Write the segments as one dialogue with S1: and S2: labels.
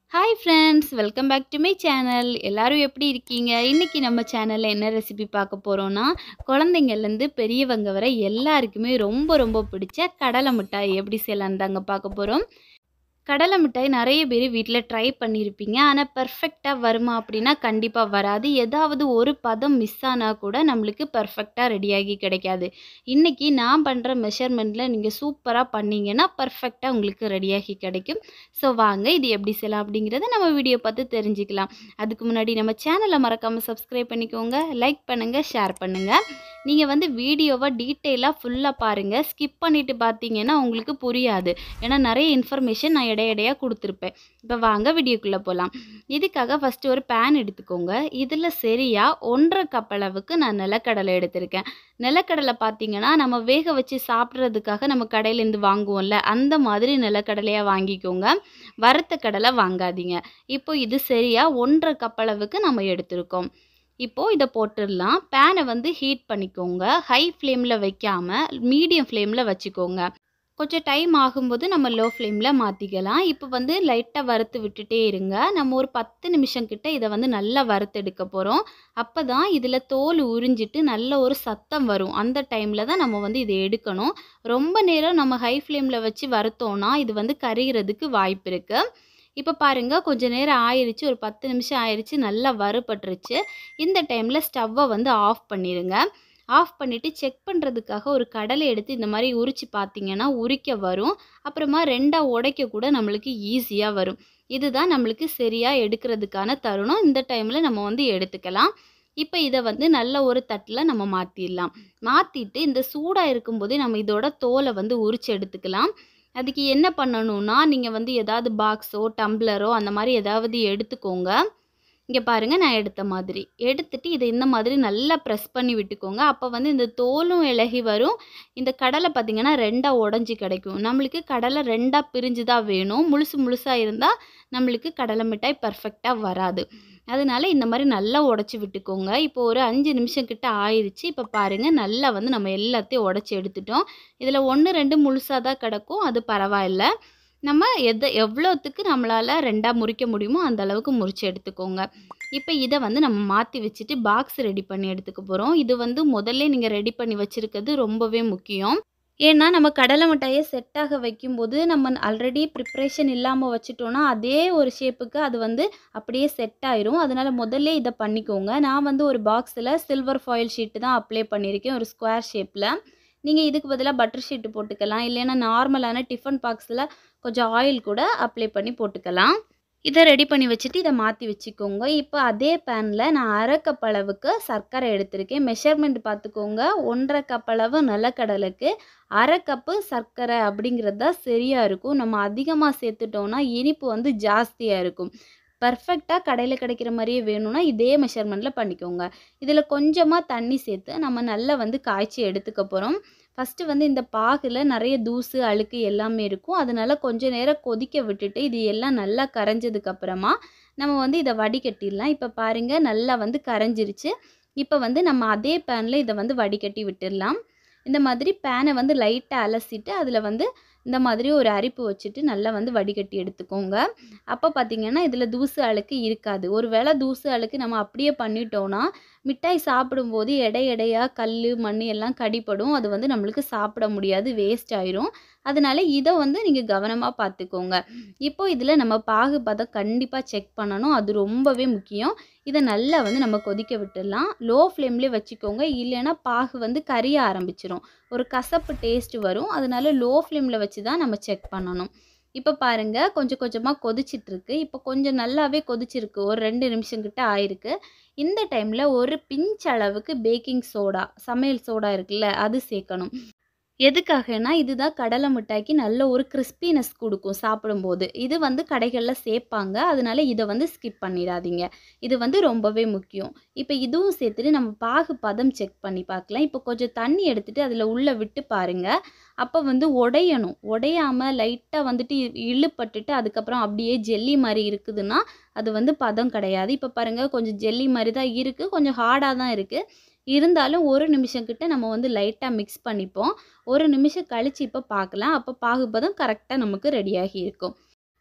S1: hi friends welcome back to my channel எல்லாரும் எப்படி இருக்கீங்க இன்றைக்கி நம்ம சேனலில் என்ன ரெசிபி பார்க்க போகிறோன்னா குழந்தைங்கள்லேருந்து பெரியவங்க வரை எல்லாருக்குமே ரொம்ப ரொம்ப பிடிச்ச கடலை மிட்டாய் எப்படி செய்யலான்னு தாங்க பார்க்க போகிறோம் கடலை மிட்டாய் நிறைய பேர் வீட்டில் ட்ரை பண்ணியிருப்பீங்க ஆனால் பர்ஃபெக்டாக வருமா அப்படின்னா கண்டிப்பாக வராது ஏதாவது ஒரு பதம் மிஸ் ஆனால் கூட நம்மளுக்கு பர்ஃபெக்டாக ரெடியாகி கிடைக்காது இன்றைக்கி நான் பண்ணுற மெஷர்மெண்ட்டில் நீங்கள் சூப்பராக பண்ணீங்கன்னா பர்ஃபெக்டாக உங்களுக்கு ரெடியாகி கிடைக்கும் ஸோ வாங்க இது எப்படி செய்யலாம் அப்படிங்கிறத நம்ம வீடியோ பார்த்து தெரிஞ்சுக்கலாம் அதுக்கு முன்னாடி நம்ம சேனலை மறக்காமல் சப்ஸ்கிரைப் பண்ணிக்கோங்க லைக் பண்ணுங்கள் ஷேர் பண்ணுங்கள் நீங்கள் வந்து வீடியோவை டீட்டெயிலாக ஃபுல்லாக பாருங்கள் ஸ்கிப் பண்ணிவிட்டு பார்த்தீங்கன்னா உங்களுக்கு புரியாது ஏன்னா நிறைய இன்ஃபர்மேஷன் நான் இடையிடையாக கொடுத்துருப்பேன் இப்போ வாங்க வீடியோக்குள்ளே போகலாம் இதுக்காக ஃபஸ்ட்டு ஒரு பேன் எடுத்துக்கோங்க இதில் சரியாக ஒன்றரை கப் அளவுக்கு நான் நிலக்கடலை எடுத்திருக்கேன் நிலக்கடலை பார்த்தீங்கன்னா நம்ம வேக வச்சு சாப்பிட்றதுக்காக நம்ம கடையிலேருந்து வாங்குவோம்ல அந்த மாதிரி நிலக்கடலையாக வாங்கிக்கோங்க வறுத்த கடலை வாங்காதீங்க இப்போ இது சரியாக ஒன்றரை கப் அளவுக்கு நம்ம எடுத்திருக்கோம் இப்போது இதை போட்டுடலாம் பேனை வந்து ஹீட் பண்ணிக்கோங்க ஹை ஃப்ளேமில் வைக்காமல் மீடியம் ஃப்ளேமில் வச்சுக்கோங்க கொஞ்சம் டைம் ஆகும்போது நம்ம லோ ஃப்ளேமில் மாற்றிக்கலாம் இப்போ வந்து லைட்டாக வறுத்து விட்டுட்டே இருங்க நம்ம ஒரு பத்து நிமிஷம் கிட்ட இதை வந்து நல்லா வறுத்தெடுக்க போகிறோம் அப்போ தான் இதில் தோல் உறிஞ்சிட்டு நல்ல ஒரு சத்தம் வரும் அந்த டைமில் தான் நம்ம வந்து இதை எடுக்கணும் ரொம்ப நேரம் நம்ம ஹை ஃப்ளேமில் வச்சு வறுத்தோன்னா இது வந்து கரிகிறதுக்கு வாய்ப்பு இருக்குது இப்போ பாருங்கள் கொஞ்ச நேரம் ஆயிடுச்சு ஒரு பத்து நிமிஷம் ஆயிடுச்சு நல்லா வறுபட்டுருச்சு இந்த டைமில் ஸ்டவ்வை வந்து ஆஃப் பண்ணிடுங்க ஆஃப் பண்ணிவிட்டு செக் பண்ணுறதுக்காக ஒரு கடலை எடுத்து இந்த மாதிரி உரித்து பார்த்தீங்கன்னா உரிக்க வரும் அப்புறமா ரெண்டாக உடைக்க கூட நம்மளுக்கு ஈஸியாக வரும் இதுதான் நம்மளுக்கு சரியாக எடுக்கிறதுக்கான தருணம் இந்த டைமில் நம்ம வந்து எடுத்துக்கலாம் இப்போ இதை வந்து நல்ல ஒரு தட்டில் நம்ம மாற்றிடலாம் மாற்றிட்டு இந்த சூடாக இருக்கும்போதே நம்ம இதோட தோலை வந்து உரித்து எடுத்துக்கலாம் அதுக்கு என்ன பண்ணணும்னா நீங்கள் வந்து ஏதாவது பாக்ஸோ டம்ளரோ அந்த மாதிரி ஏதாவது எடுத்துக்கோங்க இங்கே பாருங்கள் நான் எடுத்த மாதிரி எடுத்துட்டு இதை இந்த மாதிரி நல்லா ப்ரெஸ் பண்ணி விட்டுக்கோங்க அப்போ வந்து இந்த தோலும் இலகி வரும் இந்த கடலை பார்த்திங்கன்னா ரெண்டாக உடஞ்சி கிடைக்கும் நம்மளுக்கு கடலை ரெண்டாக பிரிஞ்சு தான் வேணும் முழுசு முழுசாக இருந்தால் நம்மளுக்கு கடலை மிட்டாய் பர்ஃபெக்டாக வராது அதனால இந்த மாதிரி நல்லா உடச்சி விட்டுக்கோங்க இப்போ ஒரு அஞ்சு நிமிஷம் கிட்ட ஆயிடுச்சு இப்போ பாருங்கள் நல்லா வந்து நம்ம எல்லாத்தையும் உடச்சி எடுத்துட்டோம் இதில் ஒன்று ரெண்டு முழுசாக தான் கிடக்கும் அது பரவாயில்ல நம்ம எதை எவ்வளோத்துக்கு நம்மளால் ரெண்டாக முறிக்க முடியுமோ அந்த அளவுக்கு முறித்து எடுத்துக்கோங்க இப்போ இதை வந்து நம்ம மாற்றி வச்சுட்டு பாக்ஸ் ரெடி பண்ணி எடுத்துக்க போகிறோம் இது வந்து முதல்ல நீங்கள் ரெடி பண்ணி வச்சுருக்கிறது ரொம்பவே முக்கியம் ஏன்னா நம்ம கடலை மிட்டாயை செட்டாக வைக்கும்போது நம்ம ஆல்ரெடி ப்ரிப்ரேஷன் இல்லாமல் வச்சுட்டோன்னா அதே ஒரு ஷேப்புக்கு அது வந்து அப்படியே செட் ஆயிரும் அதனால் முதல்ல இதை பண்ணிக்கோங்க நான் வந்து ஒரு பாக்ஸில் சில்வர் ஃபாயில் ஷீட்டு தான் அப்ளை பண்ணியிருக்கேன் ஒரு ஸ்கொயர் ஷேப்பில் நீங்கள் இதுக்கு பதிலாக பட்டர் ஷீட்டு போட்டுக்கலாம் இல்லைன்னா நார்மலான டிஃபன் பாக்ஸில் கொஞ்சம் ஆயில் கூட அப்ளை பண்ணி போட்டுக்கலாம் இதை ரெடி பண்ணி வச்சுட்டு இதை மாற்றி வச்சுக்கோங்க இப்போ அதே பேனில் நான் அரை கப் அளவுக்கு சர்க்கரை எடுத்திருக்கேன் மெஷர்மெண்ட் பார்த்துக்கோங்க ஒன்றரை கப் அளவு நிலக்கடலைக்கு அரை கப்பு சர்க்கரை அப்படிங்கிறது தான் சரியாக இருக்கும் நம்ம அதிகமாக சேர்த்துட்டோன்னா இனிப்பு வந்து ஜாஸ்தியாக இருக்கும் பர்ஃபெக்டாக கடையில் கிடைக்கிற மாதிரியே வேணும்னா இதே மெஷர்மெண்ட்டில் பண்ணிக்கோங்க இதில் கொஞ்சமாக தண்ணி சேர்த்து நம்ம நல்லா வந்து காய்ச்சி எடுத்துக்க போகிறோம் ஃபஸ்ட்டு வந்து இந்த பாகில் நிறைய தூசு அழுக்கு எல்லாமே இருக்கும் அதனால கொஞ்ச நேரம் கொதிக்க விட்டுட்டு இது எல்லாம் நல்லா கரைஞ்சதுக்கப்புறமா நம்ம வந்து இதை வடிகட்டிடலாம் இப்போ பாருங்கள் நல்லா வந்து கரைஞ்சிருச்சு இப்போ வந்து நம்ம அதே பேனில் இதை வந்து வடிகட்டி விட்டுடலாம் இந்த மாதிரி பேனை வந்து லைட்டாக அலசிட்டு அதில் வந்து இந்த மாதிரி ஒரு அரிப்பு வச்சுட்டு நல்லா வந்து வடிகட்டி எடுத்துக்கோங்க அப்போ பார்த்திங்கன்னா இதில் தூசு அழுக்கு இருக்காது ஒரு வேளை தூசு அழுக்கு நம்ம அப்படியே பண்ணிட்டோன்னா மிட்டாய் சாப்பிடும்போது எடை எடையாக கல் மண் எல்லாம் கடிப்படும் அது வந்து நம்மளுக்கு சாப்பிட முடியாது வேஸ்ட் ஆயிரும் அதனால இதை வந்து நீங்கள் கவனமாக பார்த்துக்கோங்க இப்போ இதில் நம்ம பாகு பதம் கண்டிப்பாக செக் பண்ணணும் அது ரொம்பவே முக்கியம் இதை நல்லா வந்து நம்ம கொதிக்க விட்டுடலாம் லோ ஃப்ளேம்லேயே வச்சுக்கோங்க இல்லைன்னா பாகு வந்து கரிய ஆரம்பிச்சிரும் ஒரு கசப்பு டேஸ்ட் வரும் அதனால லோ ஃப்ளேமில் வச்சு தான் நம்ம செக் பண்ணணும் இப்போ பாருங்கள் கொஞ்சம் கொஞ்சமாக கொதிச்சிட்ருக்கு இப்போ கொஞ்சம் நல்லாவே கொதிச்சிருக்கு ஒரு ரெண்டு நிமிஷம் கிட்ட ஆயிருக்கு இந்த டைமில் ஒரு பிஞ்ச் அளவுக்கு பேக்கிங் சோடா சமையல் சோடா இருக்குல்ல அது சேர்க்கணும் எதுக்காகனா இதுதான் கடலை மிட்டாய்க்கு நல்ல ஒரு கிறிஸ்பினஸ் கொடுக்கும் சாப்பிடும்போது இது வந்து கடைகளில் சேர்ப்பாங்க அதனால இதை வந்து ஸ்கிப் பண்ணிடாதீங்க இது வந்து ரொம்பவே முக்கியம் இப்போ இதுவும் சேர்த்துட்டு நம்ம பாகு பதம் செக் பண்ணி பார்க்கலாம் இப்போ கொஞ்சம் தண்ணி எடுத்துகிட்டு அதில் உள்ளே விட்டு பாருங்கள் அப்போ வந்து உடையணும் உடையாமல் லைட்டாக வந்துட்டு இழுப்பட்டுட்டு அதுக்கப்புறம் அப்படியே ஜெல்லி மாதிரி இருக்குதுன்னா அது வந்து பதம் கிடையாது இப்போ பாருங்கள் கொஞ்சம் ஜெல்லி மாதிரி தான் இருக்குது கொஞ்சம் ஹார்டாக தான் இருக்குது இருந்தாலும் ஒரு நிமிஷம் கிட்ட நம்ம வந்து லைட்டாக மிக்ஸ் பண்ணிப்போம் ஒரு நிமிஷம் கழித்து இப்போ பார்க்கலாம் அப்போ பாகுபதம் கரெக்டாக நமக்கு ரெடியாகி இருக்கும்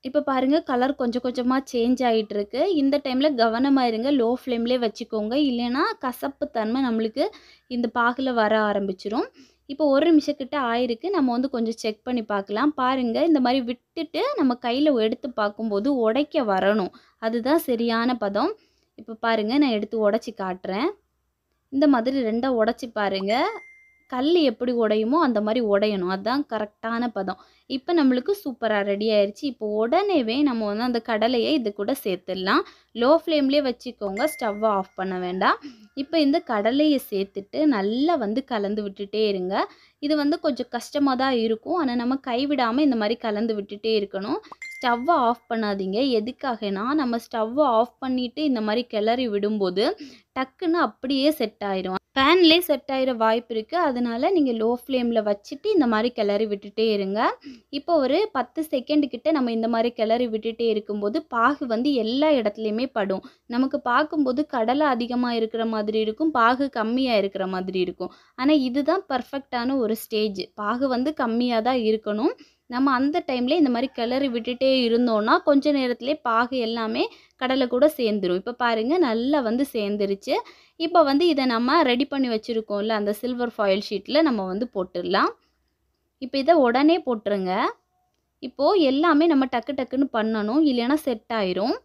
S1: இப்போ பாருங்கள் கலர் கொஞ்சம் கொஞ்சமாக சேஞ்ச் ஆகிட்டு இருக்கு இந்த டைமில் கவனமாக இருங்க லோ ஃப்ளேம்லேயே வச்சுக்கோங்க இல்லைன்னா கசப்பு தன்மை நம்மளுக்கு இந்த பாகில் வர ஆரம்பிச்சிரும் இப்போ ஒரு நிமிஷக்கிட்ட ஆயிருக்கு நம்ம வந்து கொஞ்சம் செக் பண்ணி பார்க்கலாம் பாருங்கள் இந்த மாதிரி விட்டுட்டு நம்ம கையில் எடுத்து பார்க்கும்போது உடைக்க வரணும் அதுதான் சரியான பதம் இப்போ பாருங்கள் நான் எடுத்து உடச்சி காட்டுறேன் இந்த மாதிரி ரெண்டாக உடச்சி பாருங்கள் கல் எப்படி உடையுமோ அந்த மாதிரி உடையணும் அதுதான் கரெக்டான பதம் இப்போ நம்மளுக்கு சூப்பராக ரெடி ஆயிடுச்சு இப்போ உடனேவே நம்ம வந்து அந்த கடலையை இது கூட சேர்த்துடலாம் லோ ஃப்ளேம்லேயே வச்சுக்கோங்க ஸ்டவ்வை ஆஃப் பண்ண வேண்டாம் இப்போ இந்த கடலையை சேர்த்துட்டு நல்லா வந்து கலந்து விட்டுட்டே இருங்க இது வந்து கொஞ்சம் கஷ்டமாக தான் இருக்கும் ஆனால் நம்ம கைவிடாமல் இந்த மாதிரி கலந்து விட்டுட்டே இருக்கணும் ஸ்டவ்வை ஆஃப் பண்ணாதீங்க எதுக்காகனா நம்ம ஸ்டவ்வை ஆஃப் பண்ணிவிட்டு இந்த மாதிரி கிளறி விடும்போது டக்குன்னு அப்படியே செட் ஆயிரும் பேன்லேயே செட் ஆகிற வாய்ப்பு இருக்குது அதனால நீங்கள் லோ ஃப்ளேமில் வச்சுட்டு இந்த மாதிரி கிளறி விட்டுட்டே இருங்க இப்போ ஒரு பத்து செகண்ட் கிட்ட நம்ம இந்த மாதிரி கிளறி விட்டுட்டே இருக்கும்போது பாகு வந்து எல்லா இடத்துலையுமே படும் நமக்கு பார்க்கும்போது கடலை அதிகமாக இருக்கிற மாதிரி இருக்கும் பாகு கம்மியாக இருக்கிற மாதிரி இருக்கும் ஆனால் இதுதான் பர்ஃபெக்டான ஒரு ஸ்டேஜ் பாகு வந்து கம்மியாக தான் இருக்கணும் நம்ம அந்த டைமில் இந்த மாதிரி கிளறி விட்டுட்டே இருந்தோன்னா கொஞ்ச நேரத்துலேயே பாகு எல்லாமே கடலை கூட சேர்ந்துரும் இப்போ பாருங்கள் நல்லா வந்து சேர்ந்துருச்சு இப்போ வந்து இதை நம்ம ரெடி பண்ணி வச்சுருக்கோம்ல அந்த சில்வர் ஃபாயில் ஷீட்டில் நம்ம வந்து போட்டுடலாம் இப்போ இதை உடனே போட்டுருங்க இப்போது எல்லாமே நம்ம டக்கு டக்குன்னு பண்ணணும் இல்லைன்னா செட் ஆயிரும்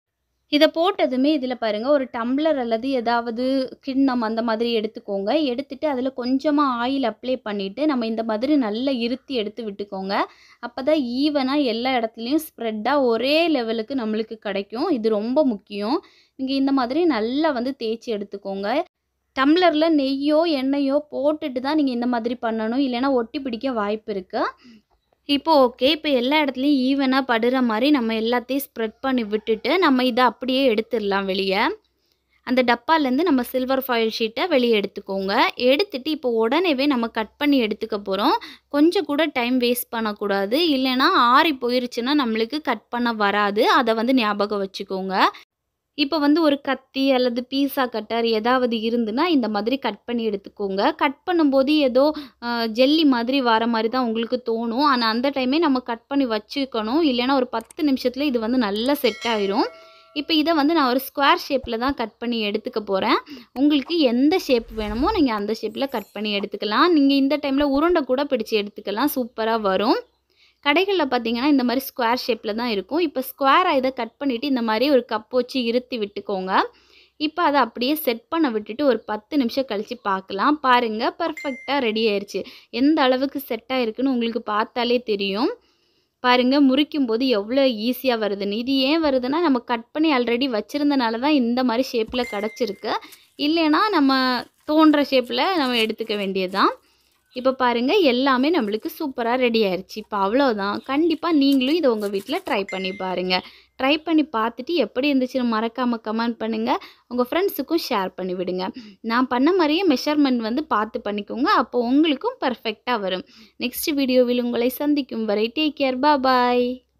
S1: இதை போட்டதுமே இதில் பாருங்கள் ஒரு டம்ளர் அல்லது ஏதாவது கிண்ணம் அந்த மாதிரி எடுத்துக்கோங்க எடுத்துட்டு அதில் கொஞ்சமாக ஆயில் அப்ளை பண்ணிவிட்டு நம்ம இந்த மாதிரி நல்லா இருத்தி எடுத்து விட்டுக்கோங்க அப்போ தான் ஈவனாக எல்லா இடத்துலையும் ஸ்ப்ரெட்டாக ஒரே லெவலுக்கு நம்மளுக்கு கிடைக்கும் இது ரொம்ப முக்கியம் நீங்கள் இந்த மாதிரி நல்லா வந்து தேய்ச்சி எடுத்துக்கோங்க டம்ளரில் நெய்யோ எண்ணெயோ போட்டுட்டு தான் நீங்கள் இந்த மாதிரி பண்ணணும் இல்லைன்னா ஒட்டி பிடிக்க வாய்ப்பு இருக்குது இப்போ ஓகே இப்போ எல்லா இடத்துலையும் ஈவனாக படுற மாதிரி நம்ம எல்லாத்தையும் ஸ்ப்ரெட் பண்ணி விட்டுட்டு நம்ம இதை அப்படியே எடுத்துடலாம் வெளியே அந்த டப்பாலேருந்து நம்ம சில்வர் ஃபாயில் ஷீட்டை வெளியே எடுத்துக்கோங்க எடுத்துட்டு இப்போ உடனேவே நம்ம கட் பண்ணி எடுத்துக்க போகிறோம் கொஞ்சம் கூட டைம் வேஸ்ட் பண்ணக்கூடாது இல்லைன்னா ஆறி போயிருச்சுன்னா நம்மளுக்கு கட் பண்ண வராது அதை வந்து ஞாபகம் வச்சுக்கோங்க இப்போ வந்து ஒரு கத்தி அல்லது பீஸா கட்டர் ஏதாவது இருந்துன்னா இந்த மாதிரி கட் பண்ணி எடுத்துக்கோங்க கட் பண்ணும்போது ஏதோ ஜெல்லி மாதிரி வர மாதிரி தான் உங்களுக்கு தோணும் ஆனால் அந்த டைமே நம்ம கட் பண்ணி வச்சுக்கணும் இல்லைன்னா ஒரு பத்து நிமிஷத்தில் இது வந்து நல்லா செட் ஆயிரும் இப்போ இதை வந்து நான் ஒரு ஸ்கொயர் ஷேப்பில் தான் கட் பண்ணி எடுத்துக்க போகிறேன் உங்களுக்கு எந்த ஷேப் வேணுமோ நீங்கள் அந்த ஷேப்பில் கட் பண்ணி எடுத்துக்கலாம் நீங்கள் இந்த டைமில் உருண்டை கூட பிடிச்சி எடுத்துக்கலாம் சூப்பராக வரும் கடைகளில் பார்த்தீங்கன்னா இந்த மாதிரி ஸ்கொயர் ஷேப்பில் தான் இருக்கும் இப்போ ஸ்கொயராக இதை கட் பண்ணிவிட்டு இந்த மாதிரி ஒரு கப் வச்சு இருத்தி விட்டுக்கோங்க இப்போ அதை அப்படியே செட் பண்ண விட்டுட்டு ஒரு பத்து நிமிஷம் கழித்து பார்க்கலாம் பாருங்கள் பர்ஃபெக்டாக ரெடி ஆயிடுச்சு எந்த அளவுக்கு செட் ஆகிருக்குன்னு உங்களுக்கு பார்த்தாலே தெரியும் பாருங்கள் முறிக்கும் போது எவ்வளோ ஈஸியாக வருதுன்னு இது ஏன் வருதுன்னா நம்ம கட் பண்ணி ஆல்ரெடி வச்சுருந்தனால தான் இந்த மாதிரி ஷேப்பில் கிடச்சிருக்கு இல்லைன்னா நம்ம தோன்ற ஷேப்பில் நம்ம எடுத்துக்க வேண்டியது தான் இப்போ பாருங்கள் எல்லாமே நம்மளுக்கு சூப்பராக ரெடி ஆயிடுச்சு இப்போ அவ்வளோதான் கண்டிப்பாக நீங்களும் இதை உங்கள் வீட்டில் ட்ரை பண்ணி பாருங்கள் ட்ரை பண்ணி பார்த்துட்டு எப்படி இருந்துச்சுன்னு மறக்காமல் கமெண்ட் பண்ணுங்கள் உங்கள் ஃப்ரெண்ட்ஸுக்கும் ஷேர் பண்ணி விடுங்க நான் பண்ண மாதிரியே மெஷர்மெண்ட் வந்து பார்த்து பண்ணிக்கோங்க அப்போ உங்களுக்கும் பர்ஃபெக்டாக வரும் நெக்ஸ்ட் வீடியோவில் உங்களை சந்திக்கும் வரை டேக் கேர் பாய்